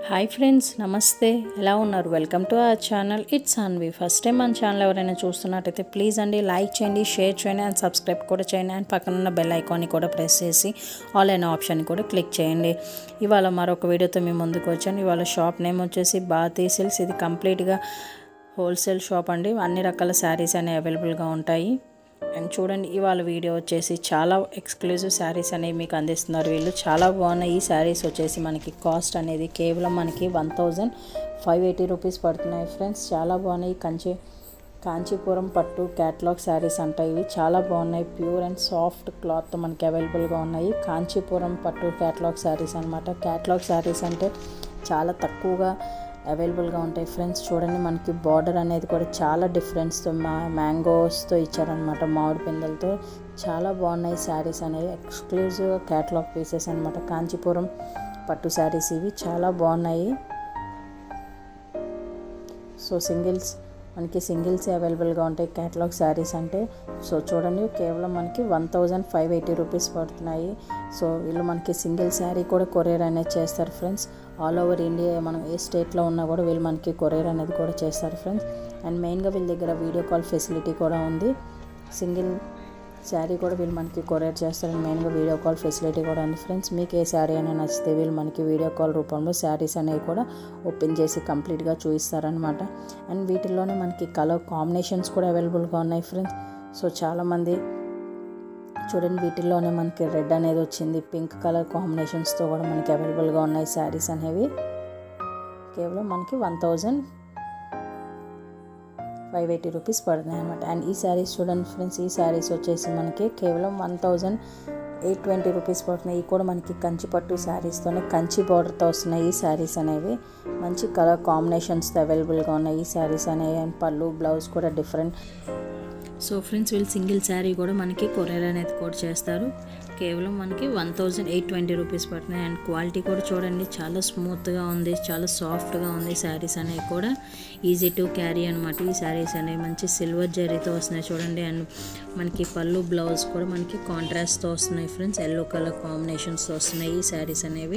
hi friends నమస్తే ఎలా ఉన్నారు welcome to our channel it's Anvi first time మన ఛానల్ ఎవరైనా చూస్తున్నట్టయితే ప్లీజ్ అండి లైక్ చేయండి షేర్ చేయండి అండ్ సబ్స్క్రైబ్ కూడా చేయండి అండ్ పక్కన ఉన్న బెల్ ఐకాన్ని కూడా ప్రెస్ చేసి ఆల్ అయిన ఆప్షన్ కూడా క్లిక్ చేయండి ఇవాళ మరొక వీడియోతో మేము ముందుకు వచ్చాను ఇవాళ షాప్ నేమ్ వచ్చేసి భారతీ సిల్స్ ఇది కంప్లీట్గా హోల్సేల్ షాప్ అండి అన్ని రకాల శారీస్ అనేవి అవైలబుల్గా ఉంటాయి అండ్ చూడండి ఇవాళ వీడియో వచ్చేసి చాలా ఎక్స్క్లూజివ్ శారీస్ అనేవి మీకు అందిస్తున్నారు వీళ్ళు చాలా బాగున్నాయి ఈ శారీస్ వచ్చేసి మనకి కాస్ట్ అనేది కేవలం మనకి one thousand five eighty rupees పడుతున్నాయి ఫ్రెండ్స్ చాలా బాగున్నాయి కంచి కాంచీపురం పట్టు క్యాట్లాగ్ శారీస్ అంటాయి ఇవి చాలా బాగున్నాయి ప్యూర్ అండ్ సాఫ్ట్ క్లాత్ మనకి అవైలబుల్గా ఉన్నాయి కాంచీపురం పట్టు క్యాట్లాగ్ శారీస్ అనమాట క్యాట్లాగ్ శారీస్ అంటే చాలా తక్కువగా అవైలబుల్గా ఉంటాయి ఫ్రెండ్స్ చూడండి మనకి బార్డర్ అనేది కూడా చాలా డిఫరెన్స్తో మా మ్యాంగోస్తో ఇచ్చారనమాట మామిడి పిందెలతో చాలా బాగున్నాయి శారీస్ అనేవి ఎక్స్క్లూజివ్ క్యాటలాగ్ పీసెస్ అనమాట కాంచీపురం పట్టు శారీస్ ఇవి చాలా బాగున్నాయి సో సింగిల్స్ మనకి సింగిల్స్ అవైలబుల్గా ఉంటాయి క్యాటలాగ్ శారీస్ అంటే సో చూడండి కేవలం మనకి one thousand five eighty rupees పడుతున్నాయి సో వీళ్ళు మనకి సింగిల్ శారీ కూడా కొరియర్ అనేది చేస్తారు ఫ్రెండ్స్ ఆల్ ఓవర్ ఇండియా మనం ఏ స్టేట్లో ఉన్నా కూడా వీళ్ళు మనకి కొరియర్ అనేది కూడా చేస్తారు ఫ్రెండ్స్ అండ్ మెయిన్గా వీళ్ళ దగ్గర వీడియో కాల్ ఫెసిలిటీ కూడా ఉంది సింగిల్ శారీ కూడా వీళ్ళు మనకి కొరియర్ చేస్తారు మెయిన్గా వీడియో కాల్ ఫెసిలిటీ కూడా ఉంది ఫ్రెండ్స్ మీకు ఏ శారీ అయినా నచ్చితే వీళ్ళు మనకి వీడియో కాల్ రూపంలో శారీస్ అనేవి కూడా ఓపెన్ చేసి కంప్లీట్గా చూపిస్తారనమాట అండ్ వీటిల్లోనే మనకి కలర్ కాంబినేషన్స్ కూడా అవైలబుల్గా ఉన్నాయి ఫ్రెండ్స్ సో చాలామంది చూడండి వీటిల్లోనే మనకి రెడ్ అనేది వచ్చింది పింక్ కలర్ కాంబినేషన్స్తో కూడా మనకి అవైలబుల్గా ఉన్నాయి శారీస్ అనేవి కేవలం మనకి one thousand five eighty rupees పడుతున్నాయి అనమాట అండ్ ఈ శారీస్ చూడండి ఫ్రెండ్స్ ఈ శారీస్ వచ్చేసి మనకి కేవలం one thousand eight twenty rupees పడుతున్నాయి ఈ కూడా మనకి కంచి పట్టు శారీస్తోనే కంచి బార్డర్తో వస్తున్నాయి ఈ శారీస్ అనేవి మంచి కలర్ కాంబినేషన్స్తో అవైలబుల్గా ఉన్నాయి ఈ శారీస్ అనేవి అండ్ పళ్ళు బ్లౌజ్ కూడా డిఫరెంట్ సో ఫ్రెండ్స్ వీళ్ళు సింగిల్ శారీ కూడా మనకి కొరియర్ అనేది కూడా చేస్తారు కేవలం మనకి one thousand eight twenty rupees పడుతున్నాయి అండ్ క్వాలిటీ కూడా చూడండి చాలా స్మూత్గా ఉంది చాలా సాఫ్ట్గా ఉంది శారీస్ అనేవి కూడా ఈజీ టు క్యారీ అనమాట ఈ శారీస్ అనేవి మంచి సిల్వర్ జరీతో వస్తున్నాయి చూడండి అండ్ మనకి పళ్ళు బ్లౌజ్ కూడా మనకి కాంట్రాస్ట్తో వస్తున్నాయి ఫ్రెండ్స్ ఎల్లో కలర్ కాంబినేషన్స్తో వస్తున్నాయి ఈ శారీస్ అనేవి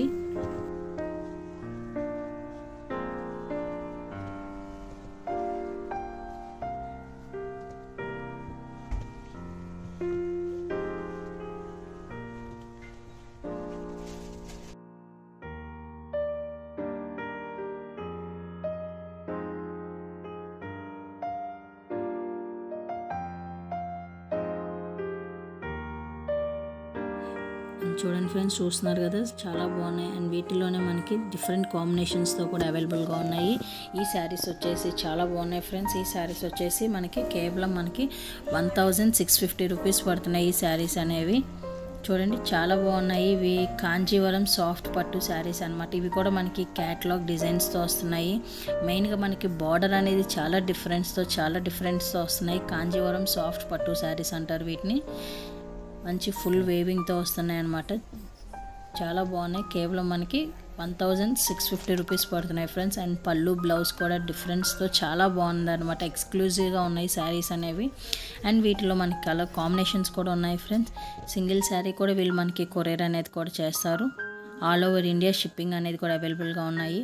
చూడండి ఫ్రెండ్స్ చూస్తున్నారు కదా చాలా బాగున్నాయి అండ్ వీటిలోనే మనకి డిఫరెంట్ కాంబినేషన్స్తో కూడా అవైలబుల్గా ఉన్నాయి ఈ శారీస్ వచ్చేసి చాలా బాగున్నాయి ఫ్రెండ్స్ ఈ శారీస్ వచ్చేసి మనకి కేవలం మనకి one thousand six fifty rupees పడుతున్నాయి ఈ శారీస్ అనేవి చూడండి చాలా బాగున్నాయి ఇవి కాంజీవరం సాఫ్ట్ పట్టు శారీస్ అనమాట ఇవి కూడా మనకి క్యాట్లాగ్ డిజైన్స్తో వస్తున్నాయి మెయిన్గా మనకి బార్డర్ అనేది చాలా డిఫరెన్స్తో చాలా డిఫరెంట్స్తో వస్తున్నాయి కాంజీవరం సాఫ్ట్ పట్టు శారీస్ అంటారు వీటిని మంచి ఫుల్ వేవింగ్తో వస్తున్నాయి అనమాట చాలా బాగున్నాయి కేవలం మనకి one thousand six fifty rupees పడుతున్నాయి ఫ్రెండ్స్ అండ్ పళ్ళు బ్లౌజ్ కూడా డిఫరెన్స్తో చాలా బాగుంది అనమాట ఎక్స్క్లూజివ్గా ఉన్నాయి శారీస్ అనేవి అండ్ వీటిలో మనకి కలర్ కాంబినేషన్స్ కూడా ఉన్నాయి ఫ్రెండ్స్ సింగిల్ శారీ కూడా వీళ్ళు మనకి కొరియర్ అనేది కూడా చేస్తారు ఆల్ ఓవర్ ఇండియా షిప్పింగ్ అనేది కూడా అవైలబుల్గా ఉన్నాయి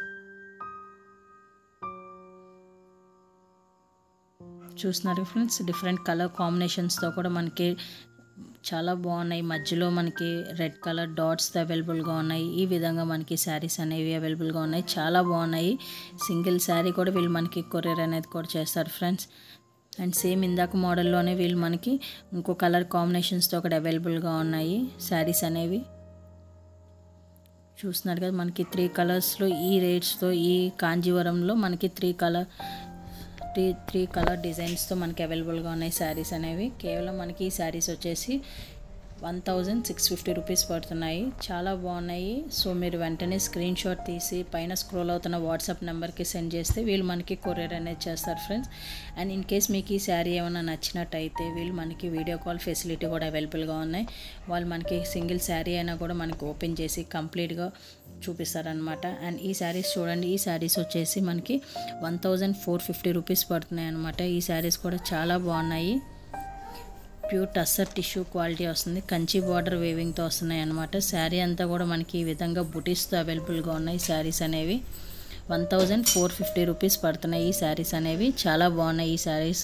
చూస్తున్నారు ఫ్రెండ్స్ డిఫరెంట్ కలర్ కాంబినేషన్స్తో కూడా మనకి చాలా బాగున్నాయి మధ్యలో మనకి రెడ్ కలర్ డాట్స్ అవైలబుల్గా ఉన్నాయి ఈ విధంగా మనకి శారీస్ అనేవి అవైలబుల్గా ఉన్నాయి చాలా బాగున్నాయి సింగిల్ శారీ కూడా వీళ్ళు మనకి కొరియర్ అనేది కూడా చేస్తారు ఫ్రెండ్స్ అండ్ సేమ్ ఇందాక మోడల్లోనే వీళ్ళు మనకి ఇంకో కలర్ కాంబినేషన్స్తో కూడా అవైలబుల్గా ఉన్నాయి శారీస్ అనేవి చూస్తున్నారు కదా మనకి త్రీ కలర్స్లో ఈ రేట్స్తో ఈ కాంజీవరంలో మనకి three colour three three colour డిజైన్స్తో మనకి అవైలబుల్గా ఉన్నాయి శారీస్ అనేవి కేవలం మనకి ఈ శారీస్ వచ్చేసి one thousand six fifty rupees పడుతున్నాయి చాలా బాగున్నాయి సో మీరు వెంటనే స్క్రీన్ షాట్ తీసి పైన స్క్రోల్ అవుతున్న వాట్సాప్ నెంబర్కి సెండ్ చేస్తే వీళ్ళు మనకి కొరియర్ అనేది చేస్తారు ఫ్రెండ్స్ అండ్ ఇన్ కేస్ మీకు ఈ శారీ ఏమైనా నచ్చినట్టయితే వీళ్ళు మనకి వీడియో కాల్ ఫెసిలిటీ కూడా అవైలబుల్గా ఉన్నాయి వాళ్ళు మనకి సింగిల్ శారీ అయినా కూడా మనకి ఓపెన్ చేసి కంప్లీట్గా చూపిస్తారనమాట అండ్ ఈ శారీస్ చూడండి ఈ శారీస్ వచ్చేసి మనకి one thousand four fifty rupees పడుతున్నాయి అనమాట ఈ శారీస్ కూడా చాలా బాగున్నాయి ప్యూర్ టస్సర్ టిష్యూ క్వాలిటీ వస్తుంది కంచి బార్డర్ వేవింగ్తో వస్తున్నాయి అనమాట శారీ అంతా కూడా మనకి ఈ విధంగా బుటీస్తో అవైలబుల్గా ఉన్నాయి శారీస్ అనేవి one thousand four fifty rupees పడుతున్నాయి ఈ శారీస్ అనేవి చాలా బాగున్నాయి ఈ శారీస్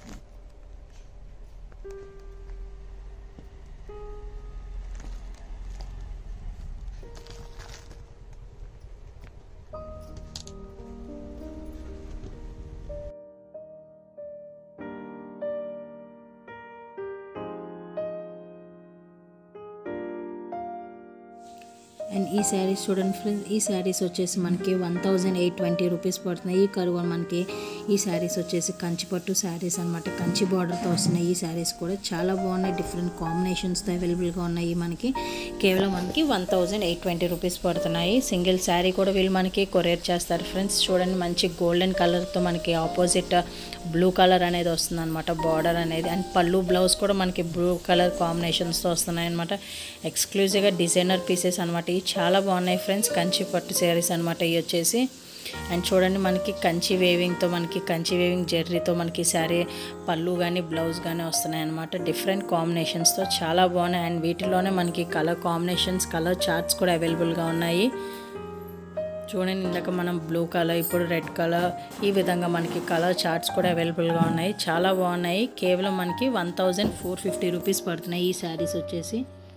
అండ్ ఈ శారీస్ చూడండి ఫ్రెండ్స్ ఈ శారీస్ వచ్చేసి మనకి one thousand eight twenty rupees పడుతున్నాయి ఈ కరువు మనకి ఈ శారీస్ వచ్చేసి కంచిపట్టు శారీస్ అనమాట కంచి బార్డర్తో వస్తున్నాయి ఈ శారీస్ కూడా చాలా బాగున్నాయి డిఫరెంట్ కాంబినేషన్స్తో అవైలబుల్గా ఉన్నాయి మనకి కేవలం మనకి one thousand eight twenty rupees పడుతున్నాయి సింగిల్ శారీ కూడా వీళ్ళు మనకి కొరియర్ చేస్తారు ఫ్రెండ్స్ చూడండి మంచి గోల్డెన్ కలర్తో మనకి ఆపోజిట్ బ్లూ కలర్ అనేది వస్తుంది అనమాట బార్డర్ అనేది అండ్ పళ్ళు బ్లౌజ్ కూడా మనకి బ్లూ కలర్ కాంబినేషన్స్తో వస్తున్నాయి అనమాట ఎక్స్క్లూజివ్గా డిజైనర్ పీసెస్ అనమాట ఇవి చాలా బాగున్నాయి ఫ్రెండ్స్ కంచి పట్టు శారీస్ అనమాట ఇవి వచ్చేసి అండ్ చూడండి మనకి కంచి వేవింగ్తో మనకి కంచి వేవింగ్ జెర్రీతో మనకి శారీ పళ్ళు కానీ బ్లౌజ్ కానీ వస్తున్నాయి అనమాట డిఫరెంట్ కాంబినేషన్స్తో చాలా బాగున్నాయి అండ్ వీటిలోనే మనకి కలర్ కాంబినేషన్స్ కలర్ చార్ట్స్ కూడా అవైలబుల్గా ఉన్నాయి చూడండి ఇందాక మనం బ్లూ కలర్ ఇప్పుడు రెడ్ కలర్ ఈ విధంగా మనకి కలర్ చార్ట్స్ కూడా అవైలబుల్గా ఉన్నాయి చాలా బాగున్నాయి కేవలం మనకి one thousand four fifty rupees పడుతున్నాయి ఈ శారీస్ వచ్చేసి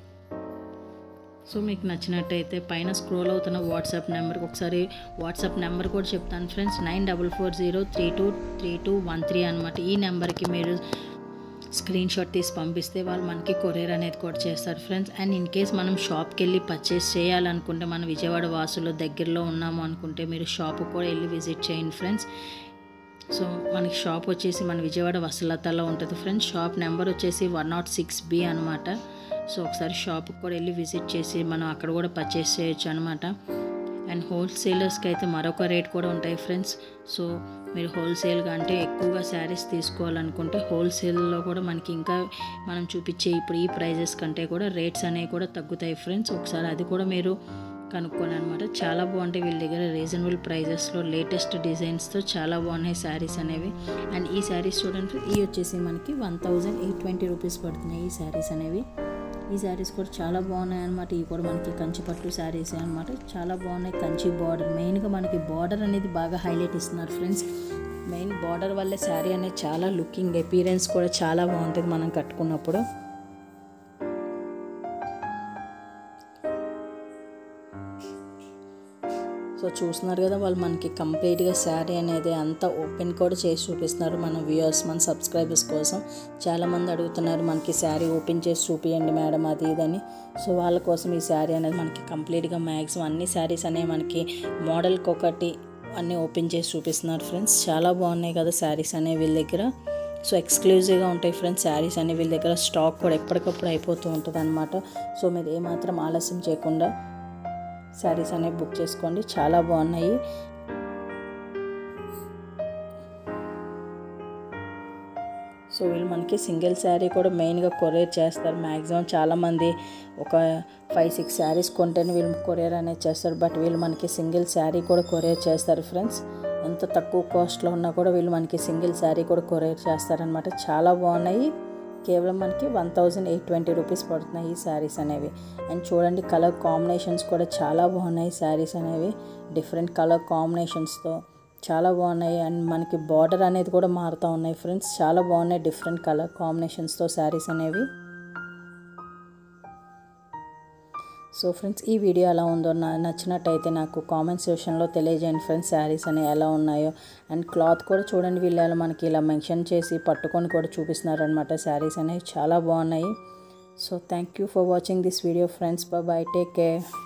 సో మీకు నచ్చినట్టయితే పైన స్క్రోల్ అవుతున్న వాట్సాప్ నెంబర్కి ఒకసారి వాట్సాప్ నెంబర్ కూడా చెప్తాను friends nine double four zero three two three two one three అనమాట ఈ నెంబర్కి మీరు స్క్రీన్ షాట్ తీసి పంపిస్తే వాళ్ళు మనకి కొరియర్ అనేది కూడా చేస్తారు ఫ్రెండ్స్ అండ్ ఇన్ కేస్ మనం షాప్కి వెళ్ళి పర్చేస్ చేయాలనుకుంటే మన విజయవాడ వాసులు దగ్గరలో ఉన్నాము అనుకుంటే మీరు షాప్కి కూడా వెళ్ళి విజిట్ చేయండి ఫ్రెండ్స్ సో మనకి షాప్ వచ్చేసి మన విజయవాడ వసలతలో ఉంటుంది ఫ్రెండ్స్ షాప్ నెంబర్ వచ్చేసి వన్ నాట్ సిక్స్ బి అనమాట సో ఒకసారి షాప్కి కూడా వెళ్ళి విజిట్ చేసి మనం అక్కడ కూడా పర్చేస్ చేయొచ్చు అనమాట అండ్ హోల్సేలర్స్కి అయితే మరొక రేట్ కూడా ఉంటాయి ఫ్రెండ్స్ సో మీరు హోల్సేల్గా అంటే ఎక్కువగా శారీస్ తీసుకోవాలనుకుంటే హోల్సేల్లో కూడా మనకి ఇంకా మనం చూపించే ఇప్పుడు ఈ ప్రైజెస్ కంటే కూడా రేట్స్ అనేవి కూడా తగ్గుతాయి ఫ్రెండ్స్ ఒకసారి అది కూడా మీరు కనుక్కోని అనమాట చాలా బాగుంటాయి వీళ్ళ దగ్గర రీజనబుల్ ప్రైజెస్లో లేటెస్ట్ డిజైన్స్తో చాలా బాగున్నాయి శారీస్ అనేవి అండ్ ఈ శారీస్ చూడండి ఇవి వచ్చేసి మనకి one thousand eight twenty rupees పడుతున్నాయి ఈ శారీస్ అనేవి ఈ శారీస్ కూడా చాలా బాగున్నాయి అనమాట ఇవి కూడా మనకి కంచి పట్టు శారీస్ అనమాట చాలా బాగున్నాయి కంచి బార్డర్ మెయిన్గా మనకి బార్డర్ అనేది బాగా హైలైట్ ఇస్తున్నారు ఫ్రెండ్స్ మెయిన్ బార్డర్ వల్లే శారీ అనేది చాలా లుకింగ్ అపీరెన్స్ కూడా చాలా బాగుంటుంది మనం కట్టుకున్నప్పుడు సో చూస్తున్నారు కదా వాళ్ళు మనకి కంప్లీట్గా శారీ అనేది అంతా ఓపెన్ కూడా చేసి చూపిస్తున్నారు మన వ్యూయర్స్ మన సబ్స్క్రైబర్స్ కోసం చాలామంది అడుగుతున్నారు మనకి శారీ ఓపెన్ చేసి చూపియండి మేడం అది ఇదని సో వాళ్ళ కోసం ఈ శారీ అనేది మనకి కంప్లీట్గా మ్యాక్సిమం అన్ని శారీస్ అనేవి మనకి మోడల్కి ఒకటి అన్నీ ఓపెన్ చేసి చూపిస్తున్నారు ఫ్రెండ్స్ చాలా బాగున్నాయి కదా శారీస్ అనేవి వీళ్ళ దగ్గర సో ఎక్స్క్లూజివ్గా ఉంటాయి ఫ్రెండ్స్ శారీస్ అనేవి వీళ్ళ దగ్గర స్టాక్ కూడా ఎప్పటికప్పుడు అయిపోతూ ఉంటుంది అనమాట సో మీరు ఏమాత్రం ఆలస్యం చేయకుండా శారీస్ అనేవి బుక్ చేసుకోండి చాలా బాగున్నాయి సో వీళ్ళు మనకి సింగిల్ శారీ కూడా మెయిన్గా కొరియర్ చేస్తారు మ్యాక్సిమం చాలామంది ఒక ఫైవ్ సిక్స్ శారీస్ కొంటేనే వీళ్ళు కొరియర్ అనేది చేస్తారు బట్ వీళ్ళు మనకి సింగిల్ శారీ కూడా కొరియర్ చేస్తారు ఫ్రెండ్స్ ఎంత తక్కువ కాస్ట్లో ఉన్నా కూడా వీళ్ళు మనకి సింగిల్ శారీ కూడా కొరియర్ చేస్తారనమాట చాలా బాగున్నాయి కేవలం మనకి one thousand eight twenty rupees పడుతున్నాయి ఈ శారీస్ అనేవి అండ్ చూడండి కలర్ కాంబినేషన్స్ కూడా చాలా బాగున్నాయి శారీస్ అనేవి డిఫరెంట్ కలర్ కాంబినేషన్స్తో చాలా బాగున్నాయి అండ్ మనకి బార్డర్ అనేది కూడా మారుతూ ఉన్నాయి ఫ్రెండ్స్ చాలా బాగున్నాయి డిఫరెంట్ కలర్ కాంబినేషన్స్తో శారీస్ అనేవి సో ఫ్రెండ్స్ ఈ వీడియో ఎలా ఉందో నా నచ్చినట్టయితే నాకు కామెంట్ సెక్షన్లో తెలియజేయండి ఫ్రెండ్స్ శారీస్ అనేవి ఎలా ఉన్నాయో అండ్ క్లాత్ కూడా చూడండి వీళ్ళు మనకి ఇలా మెన్షన్ చేసి పట్టుకొని కూడా చూపిస్తున్నారు అనమాట శారీస్ అనేవి చాలా బాగున్నాయి so thank you for watching this video friends bye take care